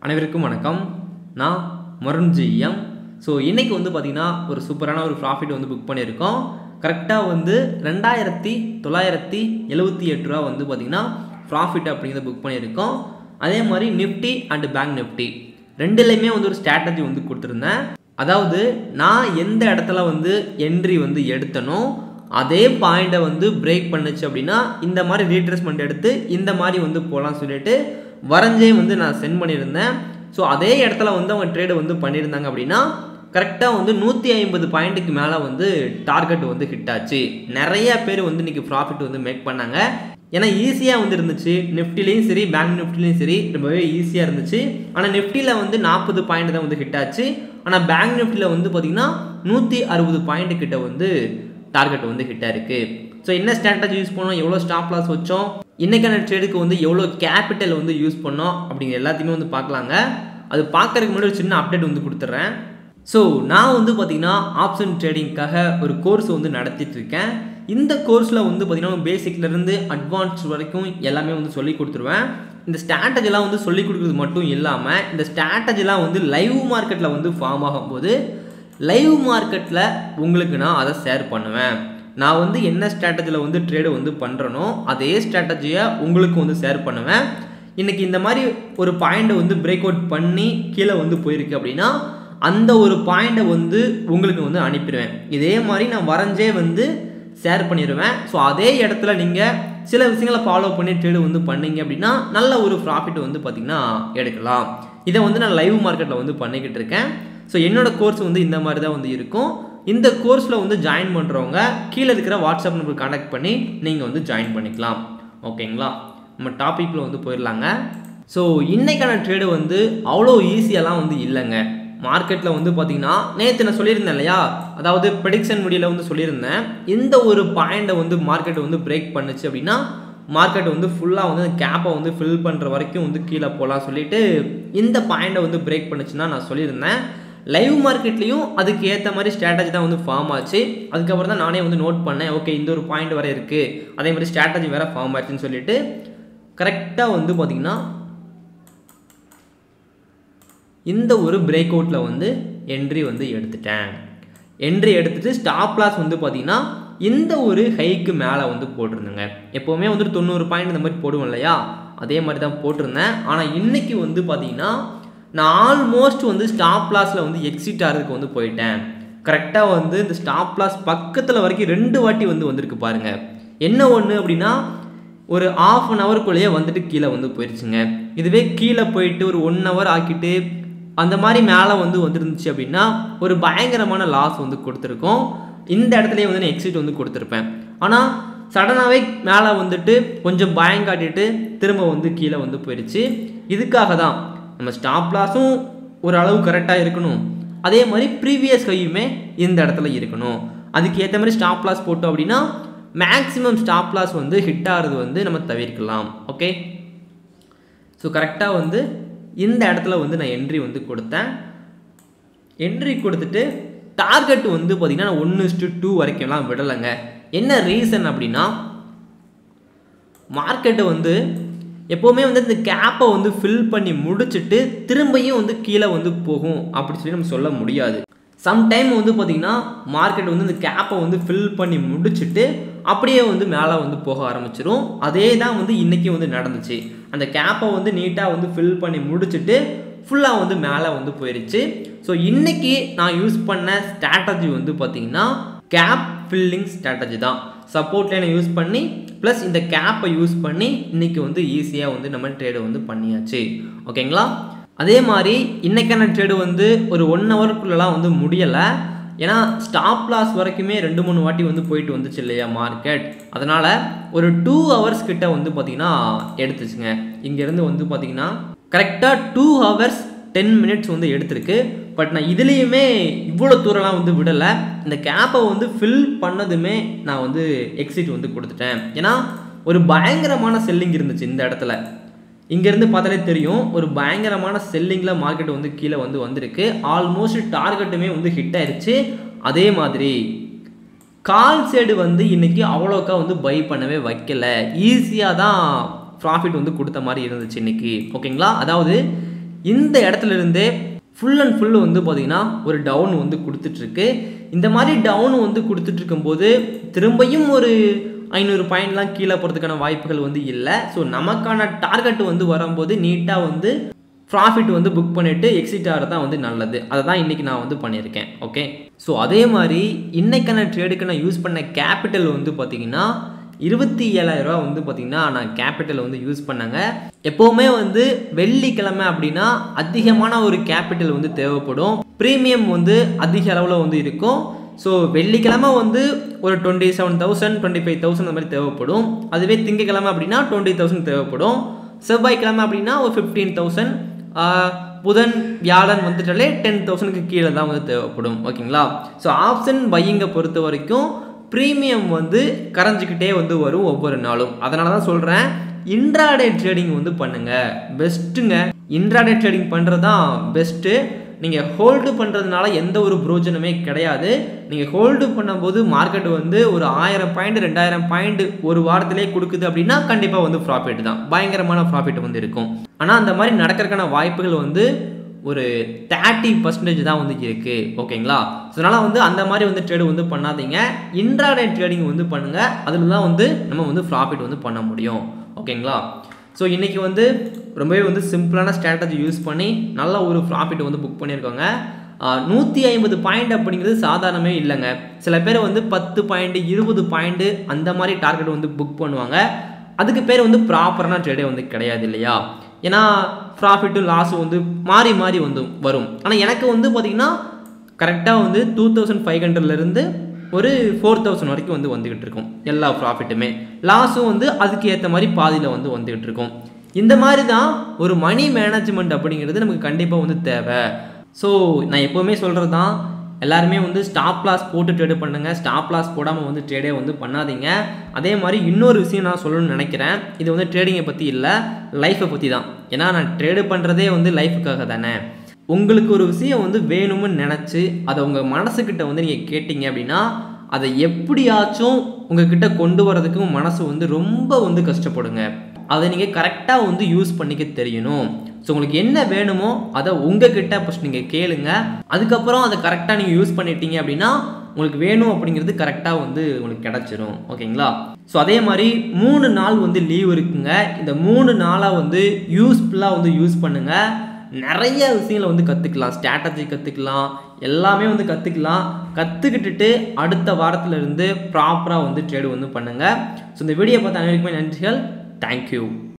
அனைவருக்கும் வணக்கம் நான் மருண்ஜிஎம் ஸோ இன்றைக்கி வந்து பார்த்திங்கன்னா ஒரு சூப்பரான ஒரு ப்ராஃபிட் வந்து புக் பண்ணியிருக்கோம் கரெக்டாக வந்து ரெண்டாயிரத்தி தொள்ளாயிரத்தி எழுபத்தி எட்டு ரூபா வந்து பார்த்திங்கன்னா ப்ராஃபிட் அப்படிங்கிறத புக் பண்ணியிருக்கோம் அதே மாதிரி நிஃப்டி அண்ட் பேங்க் நிஃப்டி ரெண்டுலேயுமே வந்து ஒரு ஸ்ட்ராட்டஜி வந்து கொடுத்துருந்தேன் அதாவது நான் எந்த இடத்துல வந்து என்ட்ரி வந்து எடுத்தனோ அதே பாயிண்ட்டை வந்து பிரேக் பண்ணுச்சு அப்படின்னா இந்த மாதிரி ரீட்ரேஸ்மெண்ட் எடுத்து இந்த மாதிரி வந்து போகலாம்னு சொல்லிட்டு வரைஞ்சே வந்து நான் சென்ட் பண்ணியிருந்தேன் ஸோ அதே இடத்துல வந்து அவங்க ட்ரேடு வந்து பண்ணியிருந்தாங்க அப்படின்னா கரெக்டாக வந்து நூற்றி ஐம்பது பாயிண்ட்டுக்கு மேலே வந்து டார்கெட் வந்து ஹிட் ஆச்சு நிறைய பேர் வந்து இன்றைக்கி ப்ராஃபிட் வந்து மேக் பண்ணாங்க ஏன்னா ஈஸியாக வந்து இருந்துச்சு நிஃப்டிலையும் சரி பேங்க் நிஃப்டிலையும் சரி ரொம்பவே ஈஸியாக இருந்துச்சு ஆனால் நிஃப்டியில் வந்து நாற்பது பாயிண்ட் தான் வந்து ஹிட் ஆச்சு ஆனால் பேங்க் நிஃப்டியில் வந்து பார்த்திங்கன்னா நூற்றி அறுபது பாயிண்ட் கிட்ட வந்து டார்கெட் வந்து ஹிட்டாக இருக்குது ஸோ என்ன ஸ்ட்ராட்டஜி யூஸ் பண்ணோம் எவ்வளோ ஸ்டாப் லாஸ் வச்சோம் இன்றைக்கான ட்ரேடுக்கு வந்து எவ்வளோ கேபிட்டல் வந்து யூஸ் பண்ணோம் அப்படிங்கிற எல்லாத்தையுமே வந்து பார்க்கலாங்க அது பார்க்கறதுக்கு முன்னாடி ஒரு சின்ன அப்டேட் வந்து கொடுத்துட்றேன் ஸோ நான் வந்து பார்த்திங்கன்னா ஆப்ஷன் ட்ரேடிங்க்காக ஒரு கோர்ஸ் வந்து நடத்திட்டு இருக்கேன் இந்த கோர்ஸில் வந்து பார்த்திங்கன்னா பேசிக்லேருந்து அட்வான்ஸ் வரைக்கும் எல்லாமே வந்து சொல்லி கொடுத்துருவேன் இந்த ஸ்ட்ராட்டஜிலாம் வந்து சொல்லி கொடுக்குறது மட்டும் இல்லாமல் இந்த ஸ்ட்ராட்டஜிலாம் வந்து லைவ் மார்க்கெட்டில் வந்து ஃபார்ம் ஆகும்போது லைவ் மார்க்கெட்டில் உங்களுக்கு நான் அதை ஷேர் பண்ணுவேன் நான் வந்து என்ன ஸ்ட்ராட்டஜியில் வந்து ட்ரேடு வந்து பண்ணுறனோ அதே ஸ்ட்ராட்டஜியை உங்களுக்கு வந்து ஷேர் பண்ணுவேன் இன்றைக்கி இந்த மாதிரி ஒரு பாயிண்ட்டை வந்து பிரேக் அவுட் பண்ணி கீழே வந்து போயிருக்கு அப்படின்னா அந்த ஒரு பாயிண்ட்டை வந்து உங்களுக்கு வந்து அனுப்பிடுவேன் இதே மாதிரி நான் வரைஞ்சே வந்து ஷேர் பண்ணிடுவேன் ஸோ அதே இடத்துல நீங்கள் சில விஷயங்களை ஃபாலோ பண்ணி ட்ரேடு வந்து பண்ணீங்க அப்படின்னா நல்ல ஒரு ப்ராஃபிட் வந்து பார்த்திங்கன்னா எடுக்கலாம் இதை வந்து நான் லைவ் மார்க்கெட்டில் வந்து பண்ணிக்கிட்டு இருக்கேன் ஸோ என்னோட கோர்ஸ் வந்து இந்த மாதிரி தான் வந்து இருக்கும் இந்த கோர்ஸில் வந்து ஜாயின் பண்ணுறவங்க கீழே இருக்கிற வாட்ஸ்அப் நம்பர் கான்டாக்ட் பண்ணி நீங்கள் வந்து ஜாயின் பண்ணிக்கலாம் ஓகேங்களா நம்ம டாப்பிக்கில் வந்து போயிடலாங்க ஸோ இன்றைக்கான ட்ரேடு வந்து அவ்வளோ ஈஸியெல்லாம் வந்து இல்லைங்க மார்க்கெட்டில் வந்து பார்த்தீங்கன்னா நேற்று நான் சொல்லியிருந்தேன் இல்லையா அதாவது ப்ரெடிக்ஷன் முடியல வந்து சொல்லியிருந்தேன் இந்த ஒரு பாயிண்ட்டை வந்து மார்க்கெட் வந்து பிரேக் பண்ணுச்சு அப்படின்னா மார்க்கெட் வந்து ஃபுல்லாக வந்து கேப்பை வந்து ஃபில் பண்ணுற வரைக்கும் வந்து கீழே போகலாம் சொல்லிட்டு இந்த பாயிண்ட்டை வந்து பிரேக் பண்ணுச்சுன்னா நான் சொல்லியிருந்தேன் லைவ் மார்க்கெட்லேயும் அதுக்கு ஏற்ற மாதிரி ஸ்ட்ராட்டஜி தான் வந்து ஃபார்ம் ஆச்சு அதுக்கப்புறம் தான் நானே வந்து நோட் பண்ணேன் ஓகே இந்த ஒரு பாயிண்ட் வரை இருக்குது அதே மாதிரி ஸ்ட்ராட்டஜி வேறு ஃபார்ம் ஆச்சுன்னு சொல்லிட்டு கரெக்டாக வந்து பார்த்திங்கன்னா இந்த ஒரு பிரேக் அவுட்டில் வந்து என்ட்ரி வந்து எடுத்துட்டேன் என்ட்ரி எடுத்துகிட்டு ஸ்டாப் லாஸ் வந்து பார்த்திங்கன்னா இந்த ஒரு ஹைக்கு மேலே வந்து போட்டிருந்தேங்க எப்போவுமே வந்துட்டு தொண்ணூறு பாயிண்ட் இந்த மாதிரி போடுவோம் இல்லையா அதே மாதிரி தான் போட்டிருந்தேன் ஆனால் இன்றைக்கி வந்து பார்த்திங்கன்னா நான் ஆல்மோஸ்ட் வந்து ஸ்டாப் லாஸில் வந்து எக்ஸிட் ஆகிறதுக்கு வந்து போயிட்டேன் கரெக்டாக வந்து இந்த ஸ்டாப் லாஸ் பக்கத்தில் வரைக்கும் ரெண்டு வாட்டி வந்து வந்திருக்கு பாருங்கள் என்ன ஒன்று அப்படின்னா ஒரு ஆஃப் அன் ஹவருக்குள்ளேயே வந்துட்டு கீழே வந்து போயிடுச்சுங்க இதுவே கீழே போயிட்டு ஒரு ஒன் ஹவர் ஆக்கிட்டு அந்த மாதிரி மேலே வந்து வந்துருந்துச்சு அப்படின்னா ஒரு பயங்கரமான லாஸ் வந்து கொடுத்துருக்கோம் இந்த இடத்துலையே வந்து நான் எக்ஸிட் வந்து கொடுத்துருப்பேன் ஆனால் சடனாகவே மேலே வந்துட்டு கொஞ்சம் பயம் காட்டிட்டு திரும்ப வந்து கீழே வந்து போயிடுச்சு இதுக்காக தான் நம்ம ஸ்டாப் லாஸும் ஒரு அளவு கரெக்டாக இருக்கணும் அதே மாதிரி ப்ரீவியஸ் கையுமே இந்த இடத்துல இருக்கணும் அதுக்கு ஏற்ற மாதிரி ஸ்டாப் லாஸ் போட்டோம் அப்படின்னா மேக்ஸிமம் ஸ்டாப் லாஸ் வந்து ஹிட் ஆகிறது வந்து நம்ம தவிர்க்கலாம் ஓகே ஸோ கரெக்டாக வந்து இந்த இடத்துல வந்து நான் என்ட்ரி வந்து கொடுத்தேன் என்ட்ரி கொடுத்துட்டு டார்கெட் வந்து பார்த்திங்கன்னா நான் ஒன்று டு டூ வரைக்கும்லாம் விடலைங்க என்ன ரீசன் அப்படின்னா மார்க்கெட்டு வந்து எப்போவுமே வந்து இந்த கேப்பை வந்து ஃபில் பண்ணி முடிச்சுட்டு திரும்பியும் வந்து கீழே வந்து போகும் அப்படி சொல்லி நம்ம சொல்ல முடியாது சம்டைம் வந்து பார்த்திங்கன்னா மார்க்கெட் வந்து இந்த கேப்பை வந்து ஃபில் பண்ணி முடிச்சுட்டு அப்படியே வந்து மேலே வந்து போக ஆரம்பிச்சிடும் அதே தான் வந்து இன்றைக்கி வந்து நடந்துச்சு அந்த கேப்பை வந்து நீட்டாக வந்து ஃபில் பண்ணி முடிச்சுட்டு ஃபுல்லாக வந்து மேலே வந்து போயிடுச்சு ஸோ இன்றைக்கி நான் யூஸ் பண்ண ஸ்ட்ராட்டஜி வந்து பார்த்திங்கன்னா கேப் ஃபில்லிங் ஸ்ட்ராட்டஜி தான் சப்போர்ட் லைனை யூஸ் பண்ணி ப்ளஸ் இந்த கேப்பை யூஸ் பண்ணி இன்றைக்கி வந்து ஈஸியாக வந்து நம்ம ட்ரேடு வந்து பண்ணியாச்சு ஓகேங்களா அதே மாதிரி இன்றைக்கான ட்ரேடு வந்து ஒரு ஒன் ஹவருக்குள்ளலாம் வந்து முடியலை ஏன்னா ஸ்டாப் லாஸ் வரைக்குமே ரெண்டு மூணு வாட்டி வந்து போயிட்டு வந்துச்சு இல்லையா மார்க்கெட் அதனால் ஒரு டூ ஹவர்ஸ் கிட்ட வந்து பார்த்திங்கன்னா எடுத்துச்சுங்க இங்கேருந்து வந்து பார்த்திங்கன்னா கரெக்டாக டூ ஹவர்ஸ் டென் மினிட்ஸ் வந்து எடுத்திருக்கு பட் நான் இதுலேயுமே இவ்வளோ தூரம்லாம் வந்து விடலை இந்த கேப்பை வந்து ஃபில் பண்ணதுமே நான் வந்து எக்ஸிட் வந்து கொடுத்துட்டேன் ஏன்னா ஒரு பயங்கரமான செல்லிங் இருந்துச்சு இந்த இடத்துல இங்கேருந்து பார்த்தாலே தெரியும் ஒரு பயங்கரமான செல்லிங்கில் மார்க்கெட் வந்து கீழே வந்து வந்திருக்கு ஆல்மோஸ்ட் டார்கெட்டுமே வந்து ஹிட் ஆயிடுச்சு அதே மாதிரி கால் சைடு வந்து இன்றைக்கி அவ்வளோக்கா வந்து பை பண்ணவே வைக்கல ஈஸியாக தான் ப்ராஃபிட் வந்து கொடுத்த மாதிரி இருந்துச்சு இன்றைக்கி ஓகேங்களா அதாவது இந்த இடத்துல இருந்தே ஃபுல் அண்ட் ஃபுல் வந்து பார்த்தீங்கன்னா ஒரு டவுன் வந்து கொடுத்துட்ருக்கு இந்த மாதிரி டவுன் வந்து கொடுத்துட்டு இருக்கும்போது திரும்பியும் ஒரு ஐநூறு பாயிண்ட்லாம் கீழே போகிறதுக்கான வாய்ப்புகள் வந்து இல்லை ஸோ நமக்கான டார்கெட் வந்து வரும்போது நீட்டாக வந்து ப்ராஃபிட் வந்து புக் பண்ணிவிட்டு எக்ஸிட் ஆகிறது தான் வந்து நல்லது அதை தான் இன்றைக்கி நான் வந்து பண்ணியிருக்கேன் ஓகே ஸோ அதே மாதிரி இன்றைக்கான ட்ரேடுக்கு நான் யூஸ் பண்ண கேபிட்டல் வந்து பார்த்திங்கன்னா இருபத்தி ஏழாயிரரூவா வந்து பார்த்திங்கன்னா நான் கேபிட்டல் வந்து யூஸ் பண்ணேங்க எப்போவுமே வந்து வெள்ளிக்கிழமை அப்படின்னா அதிகமான ஒரு கேபிட்டல் வந்து தேவைப்படும் ப்ரீமியம் வந்து அதிக அளவில் வந்து இருக்கும் ஸோ வெள்ளிக்கிழமை வந்து ஒரு twenty seven thousand twenty five thousand அந்த மாதிரி தேவைப்படும் அதுவே திங்கக்கிழமை அப்படின்னா டுவெண்ட்டி தௌசண்ட் தேவைப்படும் செவ்வாய்க்கிழமை அப்படின்னா ஒரு ஃபிஃப்டீன் தௌசண்ட் புதன் வியாழன் வந்துட்டாலே டென் தௌசண்ட்க்கு கீழே தான் வந்து தேவைப்படும் ஓகேங்களா ஸோ ஆப்ஷன் பையிங்கை பொறுத்த வரைக்கும் ப்ரீமியம் வந்து கரைஞ்சிக்கிட்டே வந்து வரும் ஒவ்வொரு நாளும் அதனால தான் சொல்கிறேன் இன்ட்ராடே ட்ரேடிங் வந்து பண்ணுங்கள் பெஸ்ட்டுங்க இன்ட்ராடே ட்ரேடிங் பண்ணுறது தான் பெஸ்ட்டு நீங்கள் ஹோல்டு பண்ணுறதுனால எந்த ஒரு பிரோஜனமே கிடையாது நீங்கள் ஹோல்டு பண்ணும்போது மார்க்கெட் வந்து ஒரு ஆயிரம் பாயிண்ட் ரெண்டாயிரம் பாயிண்ட் ஒரு வாரத்திலே கொடுக்குது அப்படின்னா கண்டிப்பாக வந்து ப்ராஃபிட் தான் பயங்கரமான ப்ராஃபிட் வந்து இருக்கும் ஆனால் அந்த மாதிரி நடக்கிறதுக்கான வாய்ப்புகள் வந்து ஒரு தேர்ட்டி பர்சன்டேஜ் தான் வந்து இருக்குது ஓகேங்களா ஸோ அதனால் வந்து அந்த மாதிரி வந்து ட்ரேடு வந்து பண்ணாதீங்க இன்ட்ராடே ட்ரேடிங் வந்து பண்ணுங்கள் அதில் தான் வந்து நம்ம வந்து ப்ராஃபிட் வந்து பண்ண முடியும் ஓகேங்களா ஸோ இன்றைக்கி வந்து ரொம்பவே வந்து சிம்பிளான ஸ்ட்ராட்டஜி யூஸ் பண்ணி நல்ல ஒரு ப்ராஃபிட் வந்து புக் பண்ணியிருக்கோங்க நூற்றி ஐம்பது பாயிண்ட் அப்படிங்கிறது சாதாரணமே இல்லைங்க சில பேர் வந்து பத்து பாயிண்ட்டு இருபது பாயிண்ட்டு அந்த மாதிரி டார்கெட் வந்து புக் பண்ணுவாங்க அதுக்கு பேர் வந்து ப்ராப்பரான ட்ரேடே வந்து கிடையாது இல்லையா ஏன்னா ப்ராஃபிட்டும் லாஸும் வந்து மாறி மாறி வந்து வரும் ஆனால் எனக்கு வந்து பார்த்திங்கன்னா கரெக்டாக வந்து டூ தௌசண்ட் ஃபைவ் ஹண்ட்ரட்லேருந்து ஒரு ஃபோர் தௌசண்ட் வரைக்கும் வந்து வந்துக்கிட்டு இருக்கும் எல்லா ப்ராஃபிட்டுமே லாஸும் வந்து அதுக்கு ஏற்ற மாதிரி பாதியில் வந்து வந்துக்கிட்டு இருக்கும் இந்த மாதிரி தான் ஒரு மணி மேனேஜ்மெண்ட் அப்படிங்கிறது நமக்கு கண்டிப்பாக வந்து தேவை ஸோ நான் எப்போவுமே சொல்கிறது தான் எல்லாருமே வந்து ஸ்டாப் லாஸ் போட்டு ட்ரேடு பண்ணுங்கள் ஸ்டாப் லாஸ் போடாமல் வந்து ட்ரேடே வந்து பண்ணாதீங்க அதே மாதிரி இன்னொரு விஷயம் நான் சொல்லணும்னு நினைக்கிறேன் இது வந்து ட்ரேடிங்கை பற்றி இல்லை லைஃப்பை பற்றி தான் ஏன்னா நான் ட்ரேடு பண்ணுறதே வந்து லைஃபுக்காக தானே உங்களுக்கு ஒரு விஷயம் வந்து வேணும்னு நினச்சி அதை உங்கள் மனசுக்கிட்ட வந்து நீங்கள் கேட்டிங்க அப்படின்னா அதை எப்படியாச்சும் உங்ககிட்ட கொண்டு வரதுக்கு மனசு வந்து ரொம்ப வந்து கஷ்டப்படுங்க அதை நீங்கள் கரெக்டாக வந்து யூஸ் பண்ணிக்க தெரியணும் ஸோ உங்களுக்கு என்ன வேணுமோ அதை உங்ககிட்ட ஃபஸ்ட் நீங்கள் கேளுங்க அதுக்கப்புறம் அதை கரெக்டாக நீங்கள் யூஸ் பண்ணிட்டீங்க அப்படின்னா உங்களுக்கு வேணும் அப்படிங்கிறது கரெக்டாக வந்து உங்களுக்கு கிடச்சிரும் ஓகேங்களா ஸோ அதே மாதிரி மூணு நாள் வந்து லீவ் இருக்குங்க இந்த மூணு நாளாக வந்து யூஸ்ஃபுல்லாக வந்து யூஸ் பண்ணுங்கள் நிறைய விஷயங்களை வந்து கற்றுக்கலாம் ஸ்ட்ராட்டஜி கற்றுக்கலாம் எல்லாமே வந்து கற்றுக்கலாம் கற்றுக்கிட்டுட்டு அடுத்த வாரத்தில் இருந்து ப்ராப்பராக வந்து ட்ரேடு வந்து பண்ணுங்கள் ஸோ இந்த வீடியோ பார்த்த அனைவருக்குமே நன்றிகள் தேங்க்யூ